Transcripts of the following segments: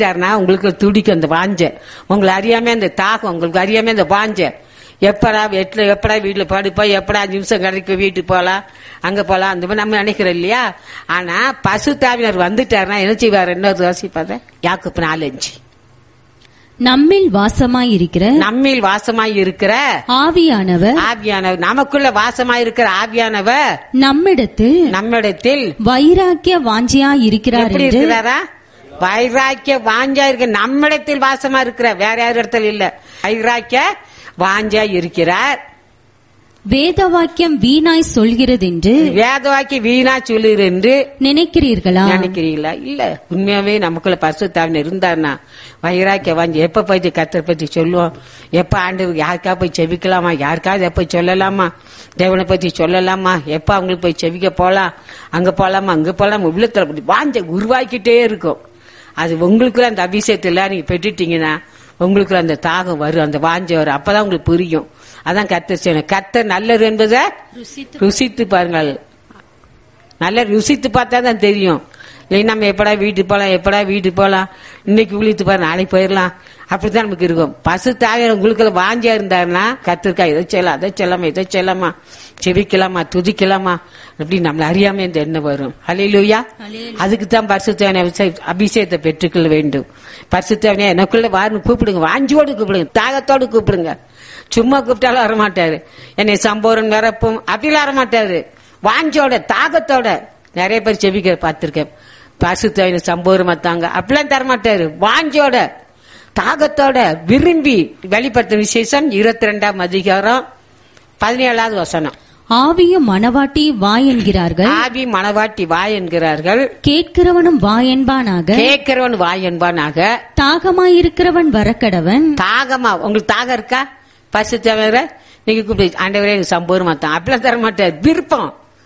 வந்துட்டாருன்னா உங்களுக்கு துடிக்கும் அந்த வாஞ்ச உங்களை அறியாம அந்த தாகம் உங்களுக்கு அறியாம அந்த வாஞ்ச எப்படா வீட்டுல எப்படா வீட்டுல படுப்பா எப்படா அஞ்சு நிமிஷம் கிடைக்கும் வீட்டுக்கு போலாம் அங்க போலாம் அந்த மாதிரி நம்ம நினைக்கிறோம் இல்லையா ஆனா பசு தாவினர் வந்துட்டாருன்னா என்ன செய்வார் இன்னொரு யோசிப்பாத யாக்குப்பு நாலஞ்சு நம்மில் வாசமாயிருக்கிற நம்மில் வாசமாய் இருக்கிற ஆவியானவர் ஆவியானவர் நமக்குள்ள வாசமாய் இருக்கிற ஆவியானவர் நம்மிடத்தில் நம்மிடத்தில் வைராக்கிய வாஞ்சியாயிருக்கிறார் எப்படி என்று இருக்கிறாரா வைராக்கிய வாஞ்சா இருக்கு நம்மிடத்தில் வாசமா இருக்கிற வேற யார் இடத்துல இல்ல வைராக்கிய வாஞ்சா இருக்கிறார் வேத வாக்கியம் வீணாய் சொல்கிறதென்று வேதவாக்கி வீணா சொல்லுகிற என்று நினைக்கிறீர்களா நினைக்கிறீங்களா இல்ல உண்மையாவே நமக்குள்ள பரிசுத்தாவின் இருந்தாருன்னா வைராக்கிய வாஞ்சி எப்ப பத்தி கத்தரை பத்தி சொல்லுவோம் எப்ப ஆண்டு யாருக்கா போய் செவிக்கலாமா யாருக்காவது எப்ப சொல்லலாமா தேவனை பத்தி சொல்லலாமா எப்ப அவங்களுக்கு போய் செவிக்க போலாம் அங்க போலாமா அங்க போலாமா உள்ளத்துல அப்படி வாஞ்ச உருவாக்கிட்டே இருக்கும் அது உங்களுக்குள்ள அந்த அபிஷேகத்துல நீங்க பெற்றுட்டீங்கன்னா உங்களுக்குள்ள அந்த தாகம் வரும் அந்த வாஞ்ச வரும் அப்பதான் உங்களுக்கு புரியும் அதான் கத்தர் செய்யணும் கத்தர் நல்லது என்பதை ருசித்து பாருங்கள் நல்லா ருசித்து பார்த்தா தான் தெரியும் இல்லை நம்ம எப்படா வீட்டுக்கு போகலாம் எப்படா வீட்டுக்கு போகலாம் இன்னைக்கு விழித்து பாரு நாளைக்கு போயிடலாம் அப்படித்தான் நமக்கு இருக்கும் பசு தாய உங்களுக்கு வாஞ்சியா இருந்தாருன்னா கத்திருக்கா இதை செய்யலாம் அதை செய்யலாமா இதை செய்யலாமா செவிக்கலாமா துதிக்கலாமா அப்படி நம்மள அறியாம இந்த எண்ணம் வரும் அலையிலுயா அதுக்கு தான் பரிசுத்தவனை அபிஷேகத்தை பெற்றுக்கொள்ள வேண்டும் பரிசுத்தவனே எனக்குள்ள வாருன்னு கூப்பிடுங்க வாஞ்சியோடு கூப்பிடுங்க தாகத்தோடு கூப்பிடுங்க சும்மா கூப்பிட்டாலும் வரமாட்டாரு என்னை சம்போரன் நிரப்பும் அப்படிலாம் வரமாட்டாரு வாஞ்சோட தாகத்தோட நிறைய பேர் செபிக்க பார்த்திருக்கேன் பசுத்தவன சம்போரம் தாங்க அப்படிலாம் தரமாட்டாரு வாஞ்சோட தாகத்தோட விரும்பி வெளிப்படுத்த விசேஷம் இருபத்தி ரெண்டாம் அதிகாரம் பதினேழாவது வசனம் ஆவியும் மணவாட்டி வா என்கிறார்கள் ஆவி மணவாட்டி வா என்கிறார்கள் கேட்கிறவனும் வா என்பானாக கேட்கிறவன் வா என்பானாக தாகமாயிருக்கிறவன் வரக்கடவன் தாகமா உங்களுக்கு தாகம் இருக்கா பசு தவிர நீங்க கூப்பிட்டு ஆண்டவரே எனக்கு சம்போரமா தான் அப்படிலாம் தர மாட்டார் விருப்பம்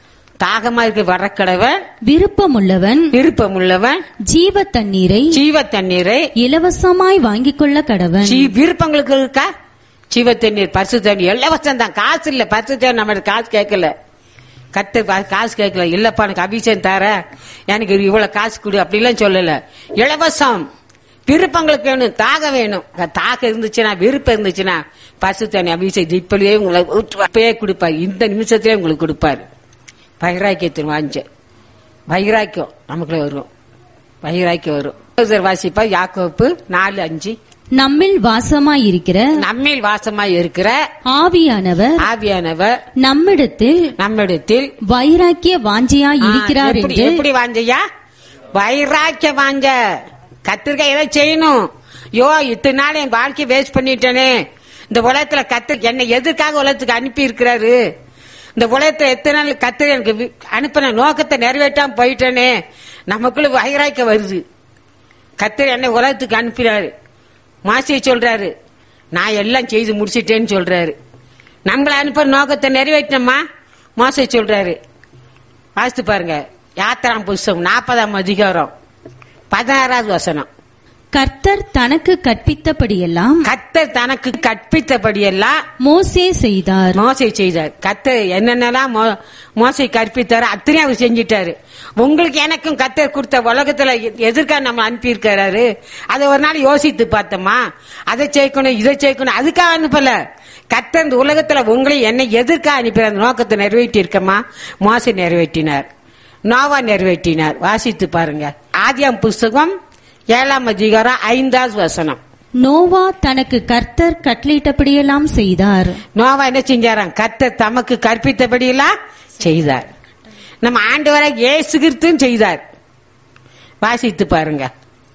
தாகமா இருக்க வரக்கடவன் விருப்பமுள்ளவன் விருப்பம் உள்ளவன் ஜீவ தண்ணீரை ஜீவ தண்ணீரை இலவசமாய் வாங்கிக் கொள்ள கடவன் ஜீ- விருப்பங்களுக்கு இருக்கா ஜீவ தண்ணீர் பசு தண்ணீர் இலவசம் தான் காசு இல்ல பசு தண்ணீர் நம்ம காசு கேட்கல கத்து பா- காசு கேட்கல இல்லப்பா எனக்கு அபிஷேகம் தர எனக்கு இவ்வளவு காசு கொடு அப்படிலாம் சொல்லல இலவசம் விருப்பங்களுக்கு வேணும் தாக வேணும் தாக இருந்துச்சுன்னா விருப்பம் இருந்துச்சுன்னா பசு தண்ணி அபிஷேகம் இப்படியே உங்களை ஊற்றுவா- கொடுப்பாரு இந்த நிமிஷத்திலே உங்களுக்கு கொடுப்பாரு வைராக்கியத்தின் வாஞ்ச வைராக்கியம் நமக்குள்ள வரும் வைராக்கியம் வரும் சார் வாசிப்பா யாக்கோப்பு நாலு அஞ்சு நம்மில் வாசமாயிருக்கிற நம்மில் வாசமாய் இருக்கிற ஆவியானவர் ஆவியானவர் நம்மிடத்தில் நம்மிடத்தில் வைராக்கிய வாஞ்சியாய் இருக்கிறார் எப்படி என்று எப்படி வாஞ்சையா வைராக்கிய வாஞ்ச கத்திரிக்காய் ஏதோ செய்யணும் யோ இத்தனை நாள் என் வாழ்க்கையை வேஸ்ட் பண்ணிட்டேனே இந்த உலகத்துல கத்து என்னை எதுக்காக உலகத்துக்கு அனுப்பி இருக்கிறாரு இந்த உலகத்துல எத்தனை நாள் கத்து எனக்கு வி- அனுப்பின நோக்கத்தை நிறைவேற்றாம போயிட்டேனே நமக்குள்ள வைராக்கிய வருது கத்தர் என்னை உலகத்துக்கு அனுப்பினாரு மாசியை சொல்றாரு நான் எல்லாம் செய்து முடிச்சிட்டேன்னு சொல்றாரு நம்மள அனுப்புற நோக்கத்தை நிறைவேற்றமா மோசை சொல்றாரு வாசித்து பாருங்க யாத்திராம் புஸ்தகம் நாற்பதாம் அதிகாரம் பதினாறாவது வசனம் கர்த்தர் தனக்கு கற்பித்தபடியெல்லாம் கத்தர் தனக்கு கற்பித்தபடியெல்லாம் மோசே செய்தார் மோசை செய்தார் கத்தர் என்னென்னலாம் மோ- மோசை கற்பித்தாரோ அத்தனையும் அவர் செஞ்சிட்டாரு உங்களுக்கு எனக்கும் கத்தர் கொடுத்த உலகத்துல எ- எதற்காக நம்ம அனுப்பி இருக்காரு அதை ஒரு நாள் யோசித்து பார்த்தோமா அதை சேர்க்கணும் இதை சேர்க்கணும் அதுக்காக அனுப்பல கத்தர் இந்த உலகத்துல உங்களை என்னை எதற்காக அனுப்பி அந்த நோக்கத்தை நிறைவேற்றி இருக்கமா மோசை நிறைவேற்றினார் நோவா நிறைவேற்றினார் வாசித்து பாருங்க ஆதியாம் புஸ்தகம் ஏழாம் அதிகாரம் ஐந்தாவது வசனம் நோவா தனக்கு கர்த்தர் கட்டளையிட்டபடியெல்லாம் செய்தார் நோவா என்ன செஞ்சாராம் கர்த்தர் தமக்கு கற்பித்தபடியெல்லாம் செய்தார் நம்ம ஆண்டவரை இயேசு கிறிஸ்துவும் செய்தார் வாசித்து பாருங்க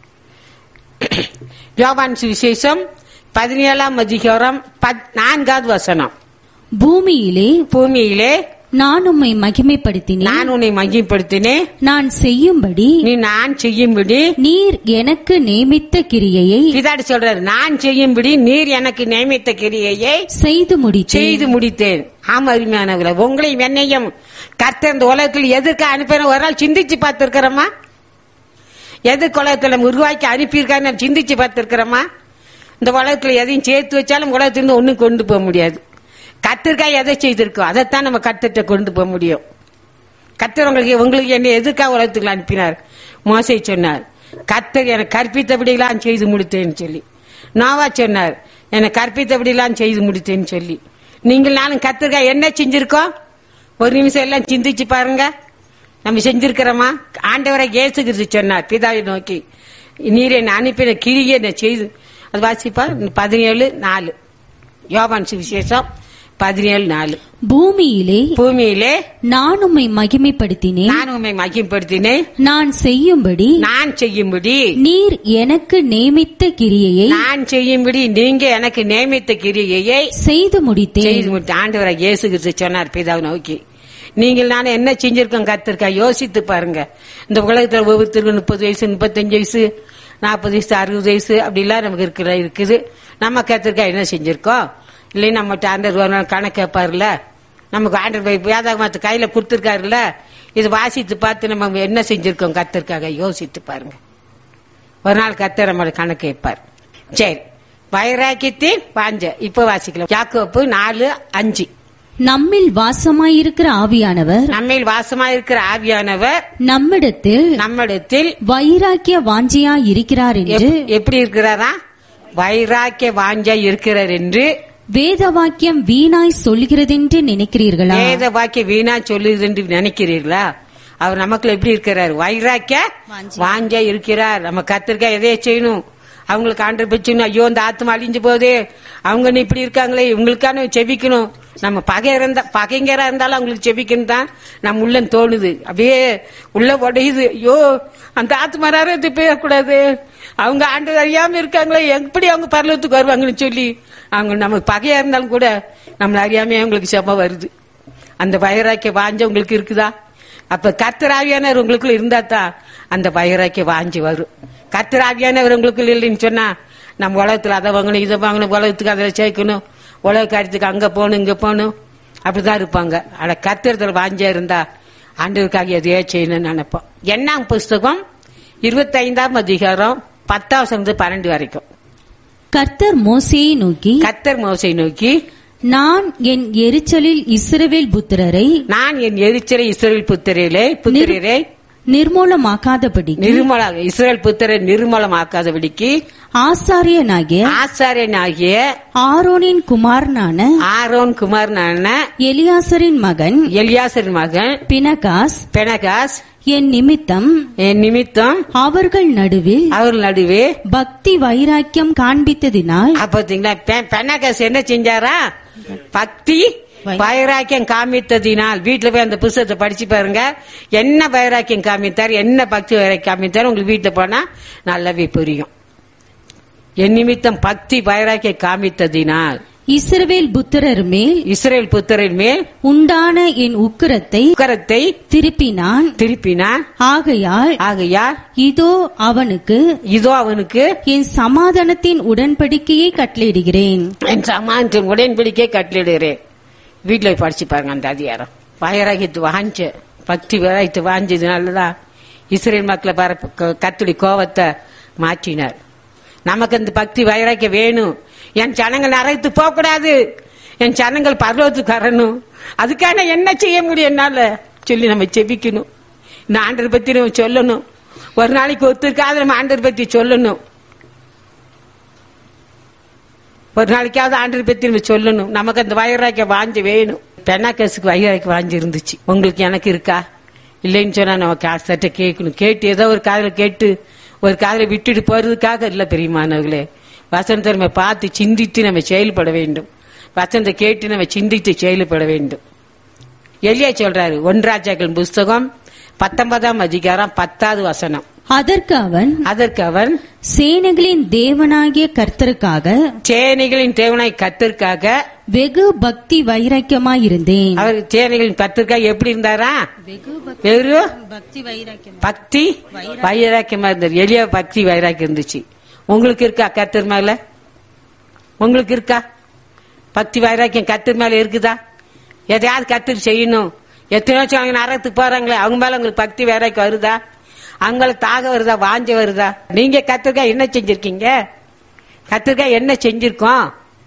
யோவான் சுவிசேஷம் பதினேழாம் அதிகாரம் பத்- நான்காவது வசனம் பூமியிலே பூமியிலே நான் உம்மை மகிமைப்படுத்தினேன் நான் உன்னை மகிப்படுத்தினேன் நான் செய்யும்படி நீ நான் செய்யும்படி நீர் எனக்கு நியமித்த கிரியையை பிதாடி சொல்றாரு நான் செய்யும்படி நீர் எனக்கு நியமித்த கிரியையை செய்து முடித்தேன் செய்து முடித்தேன் ஆமா அருமையானவர்களே உங்களையும் என்னையும் கர்த்தர் இந்த உலகத்தில் எதற்கு அனுப்பின ஒரு நாள் சிந்திச்சு பார்த்திருக்கிறோமா எது உலகத்துல நம்ம உருவாக்கி அனுப்பியிருக்காரு நம்ம சிந்திச்சு பார்த்திருக்கிறோமா இந்த உலகத்துல எதையும் சேர்த்து வச்சாலும் உலகத்திலிருந்து ஒண்ணும் கொண்டு போக முடியாது கத்திற்காக எதை செய்திருக்கோம் அதைத்தான் நம்ம கத்திட்ட கொண்டு போக முடியும் கத்தர் உங்களுக்கு உங்களுக்கு என்ன எதுக்காக உலகத்துக்கு அனுப்பினார் மோசை சொன்னார் கத்தர் எனக்கு கற்பித்தபடியெல்லாம் செய்து முடித்தேன்னு சொல்லி நோவா சொன்னார் எனக்கு கற்பித்தபடியெல்லாம் செய்து முடித்தேன்னு சொல்லி நீங்கள் நானும் கத்திரிக்காய் என்ன செஞ்சிருக்கோம் ஒரு நிமிஷம் எல்லாம் சிந்திச்சு பாருங்க நம்ம செஞ்சிருக்கிறோமா ஆண்டவரை இயேசு கிறிஸ்து சொன்னார் பிதாவை நோக்கி நீர் என்னை அனுப்பின கிரியை என்னை செய்து அது வாசிப்பா பதினேழு நாலு யோவான் சுவிசேஷம் பதினேழு நாலு பூமியிலே பூமியிலே நான் உம்மை மகிமைப்படுத்தினேன் நான் உண்மை மகிம்படுத்தினேன் நான் செய்யும்படி நான் செய்யும்படி நீர் எனக்கு நியமித்த கிரியையை நான் செய்யும்படி நீங்க எனக்கு நியமித்த கிரியையை செய்து முடித்தேன் செய்து முடித்து ஆண்டவரை இயேசு கிறிஸ்து சொன்னார் பிதாவை நோக்கி நீங்கள் நான் என்ன செஞ்சிருக்கோம் கத்திருக்கா யோசித்து பாருங்க இந்த உலகத்துல ஒவ்வொருத்தருக்கும் முப்பது வயசு முப்பத்தஞ்சு வயசு நாற்பது வயசு அறுபது வயசு அப்படிலாம் நமக்கு இருக்கிற இருக்குது நம்ம கத்திருக்கா என்ன செஞ்சிருக்கோம் இல்லை நம்மகிட்ட ஆண்டவர் ஒரு நாள் கணக்கு கேட்பாருல்ல நமக்கு ஆண்டவர் வேதாகமத்து கையில கொடுத்துருக்காருல்ல இது வாசித்து பார்த்து நம்ம என்ன செஞ்சிருக்கோம் கத்திருக்காக யோசித்து பாருங்க ஒரு நாள் கத்தர் நம்மளோட கணக்கு கேட்பார் சரி வைராக்கியத்தின் வாஞ்ச இப்ப வாசிக்கலாம் யாக்கோப்பு நாலு அஞ்சு நம்மில் வாசமாயிருக்கிற ஆவியானவர் நம்மில் வாசமா இருக்கிற ஆவியானவர் நம்மிடத்தில் நம்மிடத்தில் வைராக்கிய வாஞ்சியா இருக்கிறார் என்று எப்- எப்படி இருக்கிறாரா வைராக்கிய வாஞ்சா இருக்கிறார் என்று வேத வாக்கியம் வீணாய் சொல்கிறதென்று நினைக்கிறீர்களா வேத வாக்கிய வீணா சொல்லுது என்று நினைக்கிறீர்களா அவர் நமக்குள்ள எப்படி இருக்கிறார் வைராக்கிய வாஞ்சா இருக்கிறார் நம்ம கத்திரிக்காய் எதைய செய்யணும் அவங்களுக்கு ஆண்டு பச்சணும் ஐயோ இந்த ஆத்மா அழிஞ்சு போதே அவங்க இப்படி இருக்காங்களே இவங்களுக்கான செபிக்கணும் நம்ம பகை இருந்தா பகைங்கரா இருந்தாலும் அவங்களுக்கு செபிக்கணும் தான் நம்ம உள்ள தோணுது அப்படியே உள்ள உடையுது ஐயோ அந்த ஆத்மாராரும் இது போயக்கூடாது அவங்க ஆண்டு அறியாம இருக்காங்களே எப்படி அவங்க பரலத்துக்கு வருவாங்கன்னு சொல்லி அவங்க நமக்கு பகையா இருந்தாலும் கூட நம்மள அறியாம அவங்களுக்கு செபம் வருது அந்த வைராக்கிய வாஞ்ச உங்களுக்கு இருக்குதா அப்ப கர்த்தராவியானவர் உங்களுக்குள்ள இருந்தா தான் அந்த வைராக்கிய வாஞ்சி வரும் கர்த்தராவியானவர் உங்களுக்குள்ள இல்லைன்னு சொன்னா நம்ம உலகத்துல அதை வாங்கணும் இதை வாங்கணும் உலகத்துக்கு அதில் சேர்க்கணும் உலக காரியத்துக்கு அங்க போகணும் இங்க போகணும் அப்படிதான் இருப்பாங்க ஆனா கர்த்தரத்துல வாஞ்சா இருந்தா ஆண்டவருக்காக எதையோ செய்யணும்னு நினைப்போம் என்ன புஸ்தகம் இருபத்தைந்தாம் அதிகாரம் பத்தாம் பன்னெண்டு வரைக்கும் கர்த்தர் மோசேயை நோக்கி கர்த்தர் மோசை நோக்கி நான் என் எரிச்சலில் இஸ்ரவேல் புத்திரரை நான் என் எரிச்சலை இஸ்ரேல் புத்திரே புத்திரரை நிர்மூலமாக்காதபடி நிர்மல இஸ்ரேல் புத்திரை நிர்மலமாக்காதபடிக்கு ஆசாரியனாகிய ஆசாரியனாகிய ஆரோனின் குமாரனான ஆரோன் குமாரனான எலியாசரின் மகன் எலியாசர் மகன் பினகாஸ் பெனகாஸ் என் நிமித்தம் என் நிமித்தம் அவர்கள் நடுவில் அவர் நடுவே பக்தி வைராக்கியம் காண்பித்ததினால் பாத்தீங்களா பெனகாஸ் என்ன செஞ்சாரா பக்தி வைராக்கியம் காமித்ததினால் வீட்டுல போய் அந்த புஸ்தகத்தை படிச்சு பாருங்க என்ன வைராக்கியம் காமித்தார் என்ன பக்தி வைராக்கியம் காமித்தார் உங்களுக்கு வீட்டுல போனா நல்லாவே புரியும் என் நிமித்தம் பக்தி வைராக்கியம் காமித்ததினால் இஸ்ரவேல் புத்திரர் மேல் இஸ்ரேல் புத்தரின் மேல் உண்டான என் உக்கிரத்தை உக்கரத்தை திருப்பினான் திருப்பினான் ஆகையால் ஆகையால் இதோ அவனுக்கு இதோ அவனுக்கு என் சமாதானத்தின் உடன்படிக்கையை கட்டளையிடுகிறேன் என் சமானத்தின் உடன்படிக்கை கட்டளிடுகிறேன் வீட்டுல போய் படிச்சு பாருங்க அந்த அதிகாரம் வைராகியத்து வாஞ்ச பக்தி வைராகியத்து வாஞ்சதுனாலதான் இஸ்ரேல் மக்களை பர கத்துடி கோவத்தை மாற்றினார் நமக்கு அந்த பக்தி வைராக்கியம் வேணும் என் ஜனங்கள் நரகத்து போக கூடாது என் ஜனங்கள் பர்வத்துக்கு வரணும் அதுக்கான என்ன செய்ய முடியும் என்னால சொல்லி நம்ம செபிக்கணும் இந்த ஆண்டர் பத்தி நம்ம சொல்லணும் ஒரு நாளைக்கு ஒத்துக்காத நம்ம ஆண்டர் பத்தி சொல்லணும் ஒரு நாளைக்காவது ஆண்டர் பத்தி நம்ம சொல்லணும் நமக்கு அந்த வைராக்கிய வாஞ்சி வேணும் பெண்ணாக்கசுக்கு வைராக்கிய வாஞ்சி இருந்துச்சு உங்களுக்கு எனக்கு இருக்கா இல்லைன்னு சொன்னா நம்ம காசட்ட கேட்கணும் கேட்டு ஏதோ ஒரு காதல கேட்டு ஒரு காதல விட்டுட்டு போறதுக்காக இல்ல பெரியமானவர்களே வசனத்தை நம்ம பார்த்து சிந்தித்து நம்ம செயல்பட வேண்டும் வசனத்தை கேட்டு நம்ம சிந்தித்து செயல்பட வேண்டும் எலியா சொல்றாரு ஒன்றாஜாக்கள் புஸ்தகம் பத்தொன்பதாம் அதிகாரம் பத்தாவது வசனம் அதற்கு அவன் அதற்கு அவன் சேனைகளின் தேவனாகிய கர்த்தருக்காக சேனைகளின் தேவனாய் கத்திற்காக வெகு பக்தி வைராக்கியமாயிருந்தேன் அவர் சேனைகளின் கத்திற்காக எப்படி இருந்தாரா வெறும் பக்தி வைராக்கியம் பக்தி வைராக்கியமா இருந்தார் எளிய பக்தி வைராக்கியம் இருந்துச்சு உங்களுக்கு இருக்கா கத்தர் மேல உங்களுக்கு இருக்கா பக்தி வைராக்கியம் கத்தர் மேல இருக்குதா எதையாவது கத்தர் செய்யணும் எத்தனை வருஷம் அவங்க நரகத்துக்கு போறாங்களே அவங்க மேல உங்களுக்கு பக்தி வைராக்கியம் வருதா அவங்களுக்கு தாக வருதா வாஞ்ச வருதா நீங்க கத்திரிக்காய் என்ன செஞ்சிருக்கீங்க கத்திரிக்காய் என்ன செஞ்சிருக்கோம்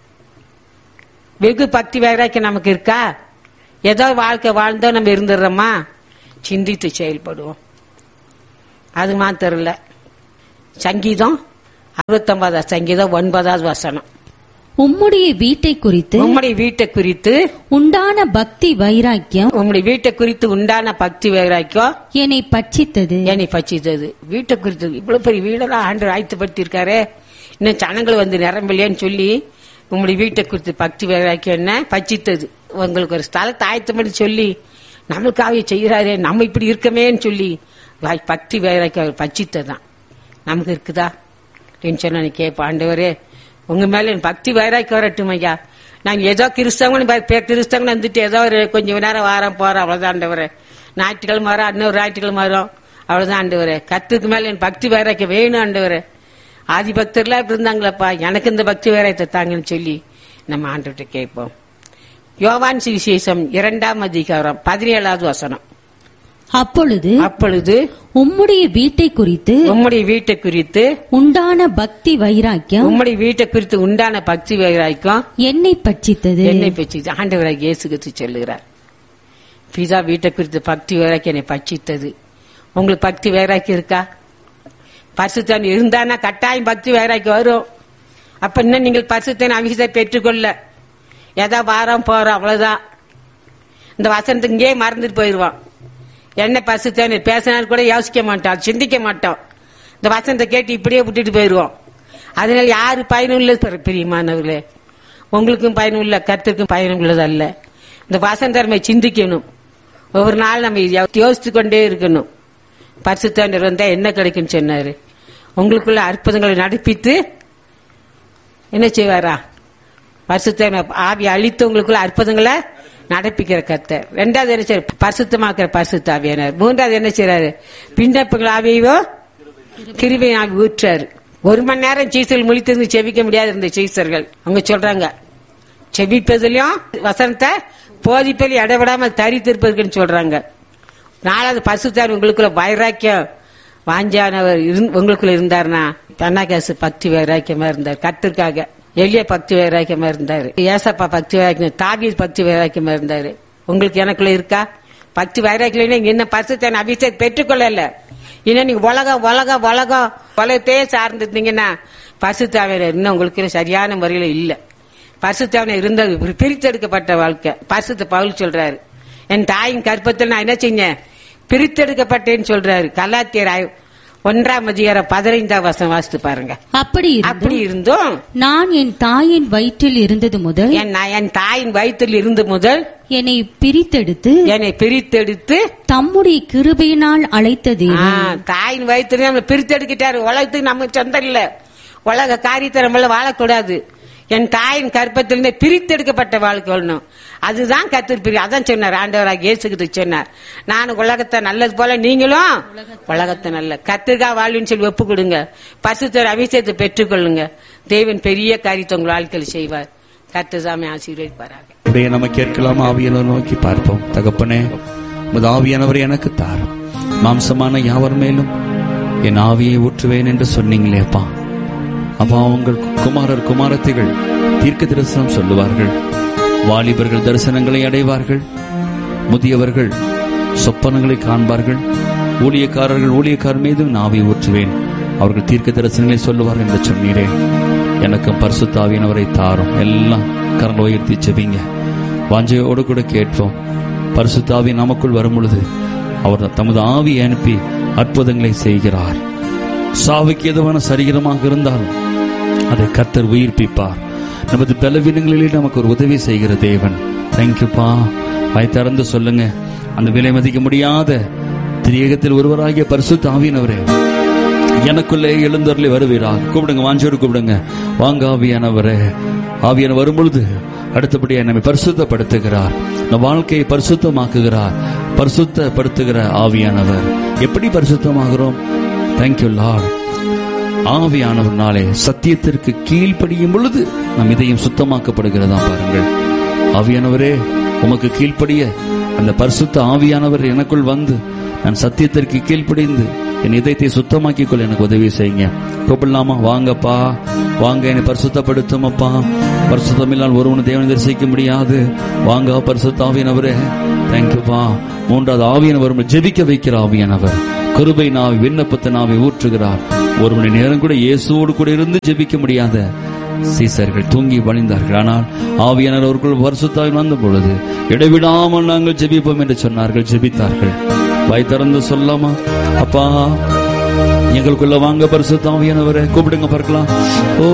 வெகு பக்தி வைராக்கியம் நமக்கு இருக்கா ஏதோ வாழ்க்கை வாழ்ந்தோ நம்ம இருந்துடுறோமா சிந்தித்து செயல்படுவோம் அது மாத்திரம் இல்ல சங்கீதம் அறுபத்தொன்பதாம் சங்கீதம் ஒன்பதாவது வசனம் உம்முடைய வீட்டை குறித்து உம்முடைய வீட்டை குறித்து உண்டான பக்தி வைராக்கியம் உம்முடைய வீட்டை குறித்து உண்டான பக்தி வைராக்கியம் என்னை பட்சித்தது என்னை பச்சித்தது வீட்டை குறித்து இவ்வளவு பெரிய வீடெல்லாம் ஆண்டு ஆயத்தப்படுத்தி இருக்காரு இன்னும் ஜனங்கள் வந்து நிரம்பலையேன்னு சொல்லி உங்களுடைய வீட்டை குறித்து பக்தி வைராக்கியம் என்ன பச்சித்தது உங்களுக்கு ஒரு ஸ்தலத்தை ஆயத்தம் பண்ணி சொல்லி நம்மளுக்காக செய்கிறாரே நம்ம இப்படி இருக்கமேன்னு சொல்லி வாய் பக்தி வைராக்கியம் அவர் பச்சித்ததான் நமக்கு இருக்குதா அப்படின்னு சொன்னா நீ கேட்ப ஆண்டவரே உங்க மேல எனக்கு பக்தி வைராக்கியம் வரட்டும் ஐயா நான் ஏதோ கிறிஸ்தவங்கன்னு பே- பே- கிறிஸ்தவங்கன்னு வந்துட்டு ஏதோ ஒரு கொஞ்ச நேரம் வாரம் போறோம் அவ்வளவுதான் ஆண்டவரே ஞாயிற்றுக்கிழமை வரோம் இன்னொரு ஞாயிற்றுக்கிழமை வரோம் அவ்வளவுதான் ஆண்டவரே கத்துக்கு மேல என் பக்தி வைராக்கியம் வேணும் ஆண்டவரே ஆதி பக்தர்லாம் இப்படி இருந்தாங்களப்பா எனக்கு இந்த பக்தி வைராக்கியத்தை தாங்கன்னு சொல்லி நம்ம ஆண்டவர்கிட்ட கேட்போம் யோவான் சுவிசேஷம் இரண்டாம் அதிகாரம் பதினேழாவது வசனம் அப்பொழுது அப்பொழுது உம்முடைய வீட்டை குறித்து உம்முடைய வீட்டை குறித்து உண்டான பக்தி வைராக்கியம் உம்முடைய வீட்டை குறித்து உண்டான பக்தி வைராக்கியம் என்னை பட்சித்தது என்னை பற்றி ஆண்டவராக இயேசு கிறிஸ்து சொல்லுகிறார் பிதா வீட்டை குறித்து பக்தி வைராக்கி என்னை பட்சித்தது உங்களுக்கு பக்தி வைராக்கி இருக்கா பரிசுத்தன் இருந்தானா கட்டாயம் பக்தி வைராக்கி வரும் அப்ப இன்னும் நீங்கள் பரிசுத்தன் அபிஷேகத்தை பெற்றுக்கொள்ள ஏதா வாரம் போறோம் அவ்வளவுதான் இந்த வசனத்துக்கு இங்கேயே மறந்துட்டு போயிடுவான் என்ன பரிசுத்தன் பேசினாலும் கூட யோசிக்க மாட்டோம் சிந்திக்க மாட்டோம் இந்த வசனத்தை கேட்டு இப்படியே விட்டுட்டு போயிடுவோம் அதனால யாரு பயனுள்ள பிரியமானவர்களே உங்களுக்கும் பயனுள்ள கருத்துக்கும் பயனுள்ளது அல்ல இந்த வசந்தர்மை சிந்திக்கணும் ஒவ்வொரு நாள் நம்ம யோசித்து கொண்டே இருக்கணும் பரிசுத்தாண்டர் வந்தா என்ன கிடைக்கும்னு சொன்னாரு உங்களுக்குள்ள அற்புதங்களை நடப்பித்து என்ன செய்வாரா பரிசுத்த ஆவி அழித்து உங்களுக்குள்ள அற்புதங்களை நடப்பிக்கிற கர்த்தர் ரெண்டாவது என்ன செய்ய பரிசுத்தமாக்குற பரிசுத்த ஆவியானார் மூன்றாவது என்ன செய்யறாரு பின்னப்புகள் ஆவியோ கிருபை ஆவி ஊற்றாரு ஒரு மணி நேரம் சீசல் முழித்திருந்து செவிக்க முடியாது இருந்த சீசர்கள் அவங்க சொல்றாங்க செபிப்பதிலையும் வசனத்தை போதிப்பதில் இடைவிடாமல் தரித்திருப்பதுக்குன்னு சொல்றாங்க நாலாவது பசுத்தார் உங்களுக்குள்ள வைராக்கியம் வாஞ்சானவர் இருந்- உங்களுக்குள்ள இருந்தாருன்னா தன்னாகாசு பக்தி வைராக்கியமா இருந்தார் கத்திற்காக எளிய பக்தி வைராக்கியமா இருந்தாரு ஏசப்பா பக்தி வைராக்கியம் தாவி பக்தி வைராக்கியமா இருந்தாரு உங்களுக்கு எனக்குள்ள இருக்கா பக்தி வைராக்கியம் நீங்க இன்னும் பசுத்தன் அபிஷேக் பெற்றுக்கொள்ளல இன்னும் நீங்க உலகம் உலகம் உலகம் உலகத்தையே சார்ந்திருந்தீங்கன்னா பசுத்தாவையில இன்னும் உங்களுக்கு சரியான முறையில இல்ல பரிசுத்தவனை இருந்த பிரித்தெடுக்கப்பட்ட வாழ்க்கை பரிசுத்த பவுல் சொல்றாரு என் தாயின் கற்பத்தில் நான் என்ன செஞ்சேன் பிரித்தெடுக்கப்பட்டேன்னு சொல்றாரு கலாத்தியர் ஆய்- ஒன்றாம் அதிகாரம் பதினைந்தாம் வசனம் வாசித்து பாருங்க அப்படி அப்படி இருந்தும் இருந்தும் நான் என் தாயின் வயிற்றில் இருந்தது முதல் என் நான் என் தாயின் வயிற்றில் இருந்து முதல் என்னை பிரித்தெடுத்து என்னை பிரித்தெடுத்து தம்முடைய கிருபையினால் அழைத்த ஆ, தேவன் தாயின் வயிற்றுல நம்மளை பிரித்தெடுக்கிட்டாரு உலகத்துக்கு நமக்கு சொந்தம் இல்ல உலக காரியத்தை நம்மள வாழக்கூடாது என் தாயின் கற்பத்திலிருந்து பிரித்தெடுக்கப்பட்ட வாழ்க்கை வாழணும் அதுதான் கத்திரி பிரி அதான் சொன்னார் ஆண்டவராக இயேசுகிட்டு சொன்னார் நான் உலகத்தை நல்லது போல நீங்களும் உலகத்தை நல்ல கத்திரிக்கா வாழ்வுன்னு சொல்லி ஒப்பு கொடுங்க பசுத்தர் அபிஷேகத்தை பெற்றுக்கொள்ளுங்க தேவன் பெரிய காரியத்தை உங்கள் வாழ்க்கையில் செய்வார் கத்துதாமே ஆசீர்வதிப்பாராக அப்படியே நம்ம கேட்கலாம் ஆவியானவர் நோக்கி பார்ப்போம் தகப்பனே உமது ஆவியானவர் எனக்கு தாரும் மாம்சமான யாவர் மேலும் என் ஆவியை ஊற்றுவேன் என்று சொன்னீங்களேப்பா அப்பா உங்கள் குமாரர் குமாரத்திகள் தீர்க்க தரிசனம் சொல்லுவார்கள் வாலிபர்கள் தரிசனங்களை அடைவார்கள் முதியவர்கள் சொப்பனங்களை காண்பார்கள் ஊழியக்காரர்கள் ஊழியக்காரர் மீதும் நான் ஆவியை ஊற்றுவேன் அவர்கள் தீர்க்க தரிசனங்களை சொல்லுவார்கள் என்று சொன்னீரே எனக்கும் பரிசுத்தாவியனவரை தாரும் எல்லாம் கரங்களை உயர்த்தி செபிங்க வாஞ்சையோடு கூட கேட்போம் பரிசுத்தாவி நமக்குள் வரும் பொழுது அவர் தமது ஆவியை அனுப்பி அற்புதங்களை செய்கிறார் சாவுக்கு எதுவான சரீரமாக இருந்தாலும் அதை கர்த்தர் உயிர்ப்பிப்பார் நமது பலவீனங்களிலே நமக்கு ஒரு உதவி செய்கிற தேவன் தேங்க்யூப்பா வாய் திறந்து சொல்லுங்க அந்த விலை மதிக்க முடியாத திரியகத்தில் ஒருவராகிய பரிசுத்த ஆவியினவரே எனக்குள்ளே எழுந்தருளி வருவீராக கூப்பிடுங்க வாஞ்சோடு கூப்பிடுங்க வாங்க ஆவியானவரே ஆவியான வரும்பொழுது அடுத்தபடியா நம்மை பரிசுத்தப்படுத்துகிறார் நம் வாழ்க்கையை பரிசுத்தமாக்குகிறார் பரிசுத்தப்படுத்துகிற ஆவியானவர் எப்படி பரிசுத்தமாகிறோம் தேங்க்யூ லார்ட் ஆவியானவர்னாலே சத்தியத்திற்கு கீழ்ப்படியும் பொழுது நம் இதயம் சுத்தமாக்கப்படுகிறதா பாருங்கள் ஆவியானவரே உமக்கு கீழ்ப்படிய அந்த பரிசுத்த ஆவியானவர் எனக்குள் வந்து நான் சத்தியத்திற்கு கீழ்ப்படிந்து என் இதயத்தை சுத்தமாக்கிக் கொள்ள எனக்கு உதவி செய்யுங்க கூப்பிடலாமா வாங்கப்பா வாங்க என்னை பரிசுத்தப்படுத்துமப்பா பரிசுத்தமில்லால் ஒருவனை தேவனை தரிசிக்க முடியாது வாங்க பரிசுத்த ஆவியானவரே தேங்க்யூப்பா மூன்றாவது ஆவியானவர் ஜெபிக்க வைக்கிற ஆவியானவர் கிருபை நாவி விண்ணப்பத்தை நாவி ஊற்றுகிறார் ஒரு மணி நேரம் கூட இயேசுவோடு கூட இருந்து ஜெபிக்க முடியாத சீசர்கள் தூங்கி வழிந்தார்கள் ஆனால் ஆவியானவர் அவர்கள் வருஷத்தாய் வந்த பொழுது இடைவிடாமல் நாங்கள் ஜெபிப்போம் என்று சொன்னார்கள் ஜெபித்தார்கள் வாய் திறந்து சொல்லாமா அப்பா எங்களுக்குள்ள வாங்க பரிசுத்தாவியானவரே கூப்பிடுங்க பார்க்கலாம் ஓ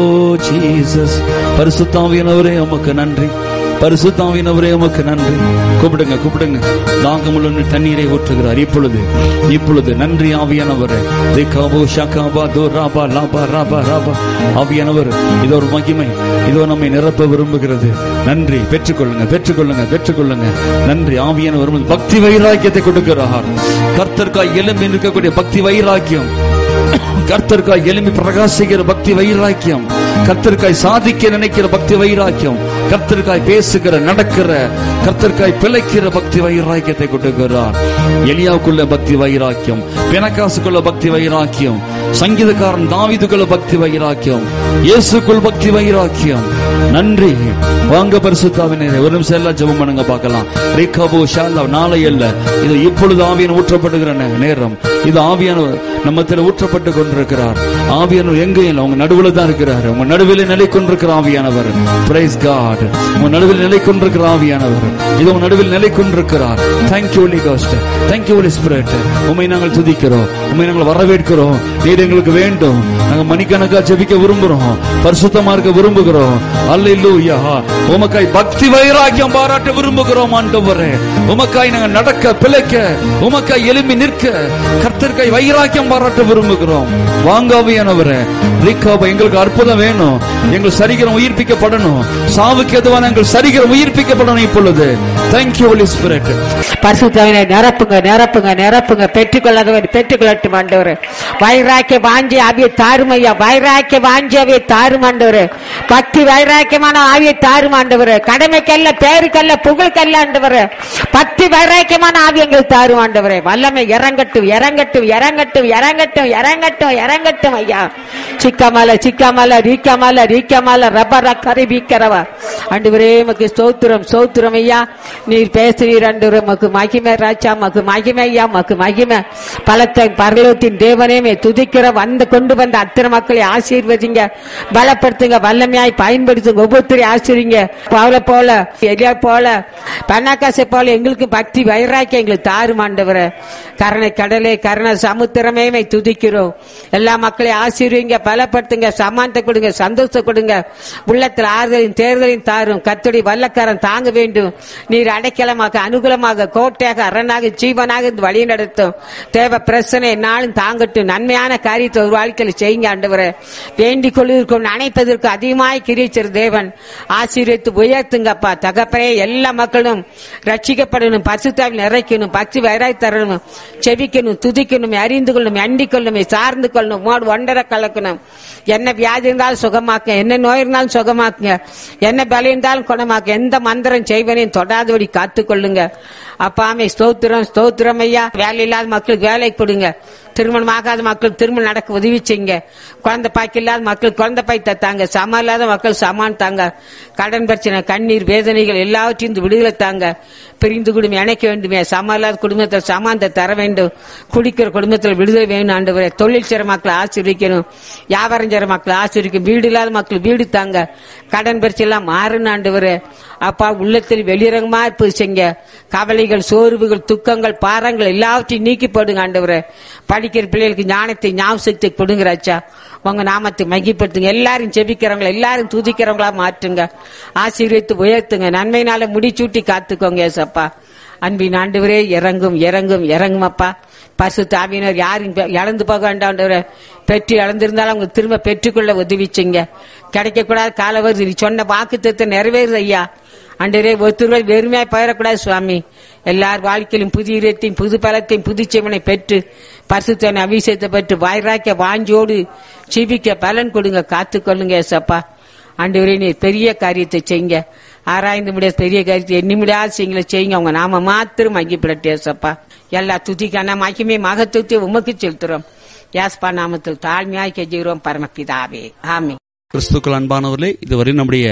ஜீசஸ் பரிசுத்தாவியானவரே உமக்கு நன்றி பரிசுத்தாவியானவரே உமக்கு நன்றி கூப்பிடுங்க கூப்பிடுங்க தாகமுள்ள தண்ணீரை ஊற்றுகிறார் இப்பொழுது இப்பொழுது நன்றி ஆவியானவரே திகாபோ ஷகாபா தோ ராபா லாபா ராபா ராபா ஆவியானவர் இது ஒரு மகிமை இதோ நம்மை நிரப்ப விரும்புகிறது நன்றி பெற்றுக்கொள்ளுங்க பெற்றுக்கொள்ளுங்க பெற்றுக்கொள்ளுங்க நன்றி ஆவியானவர் உமது பக்தி வைராக்கியத்தை கொடுக்கிறார் கர்த்தர்காய் எலும்பி இருக்கக்கூடிய பக்தி வைராக்கியம் கர்த்தர்காய் எலும்பி பிரகாசிக்கிற பக்தி வைராக்கியம் கர்த்தர்காய் சாதிக்க நினைக்கிற பக்தி வைராக்கியம் கர்த்தர்காய் பேசுகிற நடக்கிற கர்த்தர்காய் பிழைக்கிற பக்தி வைராக்கியத்தை கொடுக்கிறார் எலியாவுக்குள்ள பக்தி வைராக்கியம் பிணக்காசுக்குள்ள பக்தி வைராக்கியம் சங்கீதக்காரன் தாவிதுக்குள்ள பக்தி வைராக்கியம் இயேசுக்குள் பக்தி வைராக்கியம் நன்றி வாங்க பரிசுத்தாவினரே ஒரு நிமிஷம் எல்லாம் ஜெபம் பண்ணுங்க பார்க்கலாம் ரேகாபோ ஷாலா நாளை அல்ல இது இப்பொழுது ஆவியன் ஊற்றப்படுகிற நே- நேரம் இது ஆவியானவர் நம்மத்தில் ஊற்றப்பட்டு கொண்டிருக்கிறார் ஆவியானவர் எங்க இல்லை உங்க நடுவில் தான் இருக்கிறார் உங்க நடுவில் நிலை கொண்டிருக்கிற ஆவியானவர் பிரைஸ் காட் உங்க நடுவில் நிலை கொண்டிருக்கிற ஆவியானவர் இது உங்க நடுவில் நிலை கொண்டிருக்கிறார் தேங்க்யூ ஒலி காஸ்ட் தேங்க்யூ ஒலி ஸ்பிரிட் உண்மை நாங்கள் துதிக்கிறோம் உண்மை நாங்கள் வரவேற்கிறோம் நீர் எங்களுக்கு வேண்டும் நாங்கள் மணிக்கணக்கா ஜெபிக்க விரும்புகிறோம் பரிசுத்தமா இருக்க விரும்புகிறோம் அல்லேலூயா உமக்காய் பக்தி வைராக்கியம் பாராட்ட விரும்புகிறோம் ஆண்டவரே உமக்காய் நாங்கள் நடக்க பிழைக்க உமக்காய் எலும்பி நிற்க கர்த்தர்க்காய் வைராக்கியம் பாராட்ட விரும்புகிறோம் வாங்காவியானவரே ரிக்காபா எங்களுக்கு அற்புதம் வேணும் எங்கள் சரீரம் உயிர்ப்பிக்கப்படணும் சாவுக்கு எதுவான எங்கள் சரீரம் உயிர்ப்பிக்கப்படணும் இப்பொழுது தேங்க்யூ ஹோலி ஸ்பிரிட் பரிசுத்தவனை நிரப்புங்க நிரப்புங்க நிரப்புங்க பெற்றுக்கொள்ளாதவர் பெற்றுக்கொள்ளட்டும் ஆண்டவர் வைராக்கிய வாஞ்சி ஆவிய தாரும் ஐயா வைராக்கிய வாஞ்சி ஆவிய தாரும் ஆண்டவர் பக்தி வைராக்கியமான ஆவிய தாரும் ஆண்டவர் கடமைக்கல்ல பேருக்கல்ல புகழுக்கல்ல ஆண்டவர் பக்தி வைராக்கியமான ஆவி எங்களுக்கு தாரும் ஆண்டவரே வல்லமை இறங்கட்டும் இறங்கட்டும் இறங்கட்டும் இறங்கட்டும் இறங்கட்டும் இறங்கட்டும் ஐயா சிக்காமல சிக்காமல ரீக்காமல ரீக்காமல ரப்பர கரி வீக்கிறவா ஆண்டவரே மக்கு ஸ்தோத்திரம் ஸ்தோத்திரம் ஐயா நீர் பேசுறீர் ஆண்டவரே மக்கு மகிமை ராஜா மக்கு மகிமை ஐயா மக்கு மகிமை பலத்தை பரலோகத்தின் தேவனே மே துதிக்கிற வந்து கொண்டு வந்த அத்தனை மக்களை ஆசீர்வதிங்க பலப்படுத்துங்க வல்லமையாய் பயன்படுத்துங்க ஒவ்வொருத்தரையும் ஆசிரிங்க பவுல போல எலியா போல பன்னாக்காசை போல எங்களுக்கு பக்தி வைராக்கி எங்களுக்கு தாரும் ஆண்டவரே கருணை கடலே கருணை சமுத்திரமே மே துதிக்கிறோம் எல்லா மக்களையும் ஆசீர்வீங்க பலப்படுத்துங்க சமானத்தை கொடுங்க சந்தோஷத்தை கொடுங்க உள்ளத்தில் ஆறுதலின் தேர்தலின் தாரும் கத்தடி வல்லக்காரன் தாங்க வேண்டும் நீர் அடைக்கலமாக அனுகூலமாக கோட்டையாக அரணாக ஜீவனாக இருந்து வழி நடத்தும் தேவ பிரச்சனை நாளும் தாங்கட்டும் நன்மையான காரியத்தை ஒரு வாழ்க்கையில் செய்யுங்க ஆண்டவரே வேண்டிக் கொள்வதற்கும் நினைப்பதற்கு அதிகமாய் கிரிச்சிரு தேவன் ஆசீர்வதித்து உயர்த்துங்கப்பா தகப்பனே எல்லா மக்களும் ரட்சிக்கப்படணும் பரிசுத்தாவில் நிறைக்கணும் பக்தி வைராய் தரணும் செவிக்கணும் துதிக்கணும் அறிந்து கொள்ளணும் அண்டிக் கொள்ளணும் சார்ந்து கொள்ளணும் மோடு ஒன்றரை கலக்கணும் என்ன வியாதி இருந்தாலும் சுகமாக்க என்ன நோய் இருந்தாலும் சுகமாக்குங்க என்ன பலம் இருந்தாலும் குணமாக்க எந்த மந்திரம் செய்வனையும் தொடாதபடி காத்துக்கொள்ளுங்க அப்பாமே ஸ்தோத்திரம் ஸ்தோத்திரம் ஐயா வேலை இல்லாத மக்களுக்கு வேலை கொடுங்க திருமணம் ஆகாத மக்கள் திருமணம் நடக்க உதவி செய்யுங்க குழந்தை பாய்க்கு இல்லாத மக்கள் குழந்தை பாய் தத்தாங்க சம இல்லாத மக்கள் சமான் தாங்க கடன் பிரச்சனை கண்ணீர் வேதனைகள் எல்லாவற்றையும் இந்த விடுதலை தாங்க பிரிந்து குடும்பம் இணைக்க வேண்டுமே சம இல்லாத குடும்பத்தில் சமானத்தை தர வேண்டும் குடிக்கிற குடும்பத்தில் விடுதலை வேணும் ஆண்டவரே தொழில் செய்ற மக்களை ஆசிரியக்கணும் வியாபாரம் செய்ற மக்களை ஆசிரிக்கும் வீடு இல்லாத மக்கள் வீடு தாங்க கடன் பிரச்சனை எல்லாம் மாறுன்னு ஆண்டவரே அப்பா உள்ளத்தில் வெளிரங்கமா இருப்பது செய்ங்க கவலைகள் சோர்வுகள் துக்கங்கள் பாரங்கள் எல்லாவற்றையும் நீக்கி போடுங்க ஆண்டவரே படிக்கிற பிள்ளைகளுக்கு ஞானத்தை ஞாபகத்தை கொடுங்க ராஜா உங்க நாமத்தை மகிப்படுத்துங்க எல்லாரும் செபிக்கிறவங்கள எல்லாரும் துதிக்கிறவங்களா மாற்றுங்க ஆசீர்வித்து உயர்த்துங்க நன்மையினால முடிச்சூட்டி காத்துக்கோங்க ஏசப்பா அன்பின் ஆண்டவரே இறங்கும் இறங்கும் இறங்கும் அப்பா பசு தாவியினர் யாரும் பெ- இழந்து போக வேண்டாண்டவரே பெற்று இழந்திருந்தாலும் அவங்க திரும்ப பெற்றுக்கொள்ள உதவிச்சிங்க கிடைக்கக்கூடாத கால வருது நீ சொன்ன வாக்கு நிறைவேறுது ஐயா அண்டரே ஒருத்தர்கள் வெறுமையாய் பயிரக்கூடாது சுவாமி எல்லார் வாழ்க்கையிலும் புதிய இடத்தையும் புது பலத்தையும் புதுச்செவனை பெற்று பரிசுத்தனை அபிஷேகத்தை பெற்று வாய்ராக்க வாஞ்சோடு ஜீவிக்க பலன் கொடுங்க காத்துக்கொள்ளுங்க ஏசப்பா ஆண்டவரே நீர் பெரிய காரியத்தை செய்யுங்க ஆராய்ந்து முடியாத பெரிய காரியத்தை எண்ணி முடியாத செய்யுங்கள செய்யுங்க அவங்க நாம மாத்திரம் மகிப்பிடட்டு ஏசப்பா எல்லா துதிக்கான மகிமே மகத்துவத்தை உமக்கு செலுத்துறோம் யாஸ்பா நாமத்தில் தாழ்மையாய் கெஞ்சுகிறோம் பரமபிதாவே ஆமே கிறிஸ்துக்கள் அன்பானவர்களே இதுவரை நம்முடைய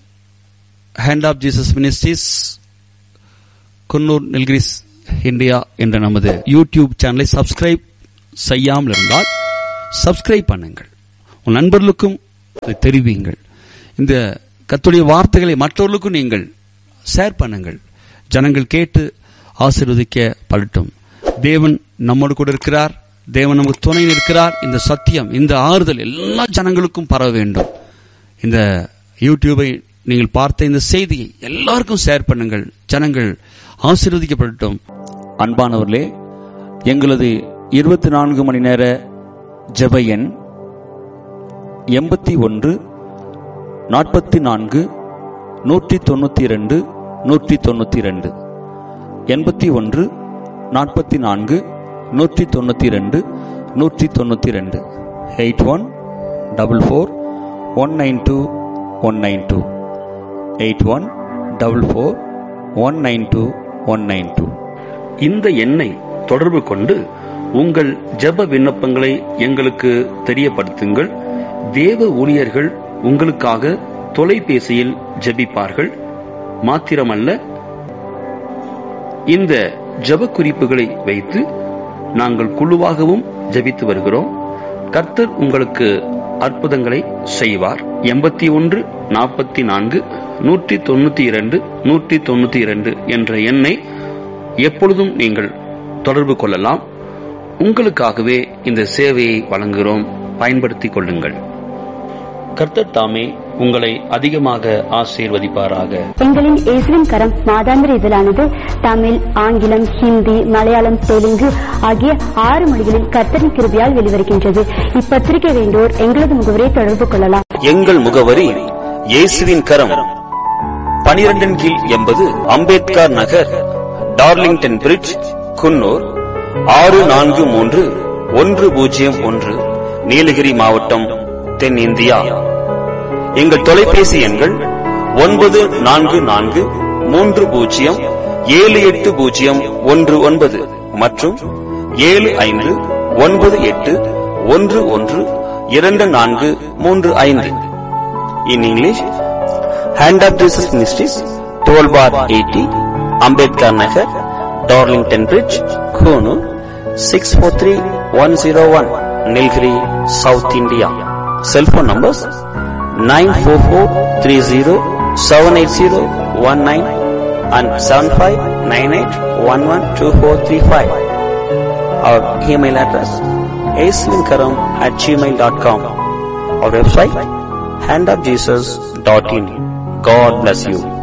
hand of Jesus ministries Coonoor Nilgiris India என்ற நமது யூடியூப் சேனலை சப்ஸ்கிரைப் செய்யாமல் இருந்தால் சப்ஸ்கிரைப் பண்ணுங்கள் உன் நண்பர்களுக்கும் இதை தெரிவியுங்கள் இந்த கத்துடைய வார்த்தைகளை மற்றவர்களுக்கும் நீங்கள் ஷேர் பண்ணுங்கள் ஜனங்கள் கேட்டு ஆசீர்வதிக்க படட்டும் தேவன் நம்மோடு கூட இருக்கிறார் தேவன் நமக்கு துணை இருக்கிறார் இந்த சத்தியம் இந்த ஆறுதல் எல்லா ஜனங்களுக்கும் பரவ வேண்டும் இந்த யூடியூபை நீங்கள் பார்த்த இந்த செய்தியை எல்லாருக்கும் ஷேர் பண்ணுங்கள் ஜனங்கள் ஆசீர்வதிக்கப்படட்டும் அன்பானவர்களே எங்களது இருபத்தி நான்கு மணி நேர ஜெப எண் எண்பத்தி ஒன்று நாற்பத்தி நான்கு நூற்றி தொண்ணூற்றி ரெண்டு நூற்றி தொண்ணூற்றி ரெண்டு எண்பத்தி ஒன்று நாற்பத்தி நான்கு நூற்றி தொண்ணூற்றி ரெண்டு நூற்றி தொண்ணூற்றி ரெண்டு eight one double four one nine two one nine two eight one double four one nine two one nine two இந்த எண்ணை தொடர்பு கொண்டு உங்கள் ஜெப விண்ணப்பங்களை எங்களுக்கு தெரியப்படுத்துங்கள் தேவ ஊழியர்கள் உங்களுக்காக தொலைபேசியில் ஜெபிப்பார்கள் மாத்திரமல்ல இந்த ஜெப குறிப்புகளை வைத்து நாங்கள் குழுவாகவும் ஜெபித்து வருகிறோம் கர்த்தர் உங்களுக்கு அற்புதங்களை செய்வார் எண்பத்தி ஒன்று நாற்பத்தி நான்கு நூற்றி தொண்ணூத்தி இரண்டு நூற்றி தொண்ணூத்தி இரண்டு என்ற எண்ணை எப்பொழுதும் நீங்கள் தொடர்பு கொள்ளலாம் உங்களுக்காகவே இந்த சேவையை வழங்குகிறோம் பயன்படுத்திக் கொள்ளுங்கள் கர்த்தர் தாமே உங்களை அதிகமாக ஆசீர்வதிப்பாராக எங்களின் இயேசுவின் கரம் மாதாந்திர இதழானது தமிழ் ஆங்கிலம் ஹிந்தி மலையாளம் தெலுங்கு ஆகிய ஆறு மொழிகளில் கர்த்தரின் கிருபியால் வெளிவருகின்றது இப்பத்திரிகை வேண்டோர் எங்களது முகவரை தொடர்பு கொள்ளலாம் எங்கள் முகவரி இயேசுவின் கரம் பனிரெண்டின் கீழ் எண்பது அம்பேத்கர் நகர் டார்லிங்டன் பிரிட்ஜ் குன்னூர் ஆறு நான்கு மூன்று ஒன்று பூஜ்ஜியம் ஒன்று நீலகிரி மாவட்டம் தென்னிந்தியா எங்கள் தொலைபேசி எண்கள் ஒன்பது நான்கு நான்கு மூன்று பூஜ்ஜியம் ஏழு எட்டு பூஜ்ஜியம் ஒன்று ஒன்பது மற்றும் ஏழு ஐந்து ஒன்பது எட்டு ஒன்று ஒன்று இரண்டு நான்கு மூன்று ஐந்து in English hand of Jesus ministries twelve bar eighty Ambedkar Nagar Darlington bridge Coonoor six four three one zero one Nilgiri south India cellphone numbers nine four four three zero seven eight zero one nine and seven five nine eight one one two four three five our email address ஏஸ்லிங்கரம் at Gmail dot com our website handofjesus.in. God bless you.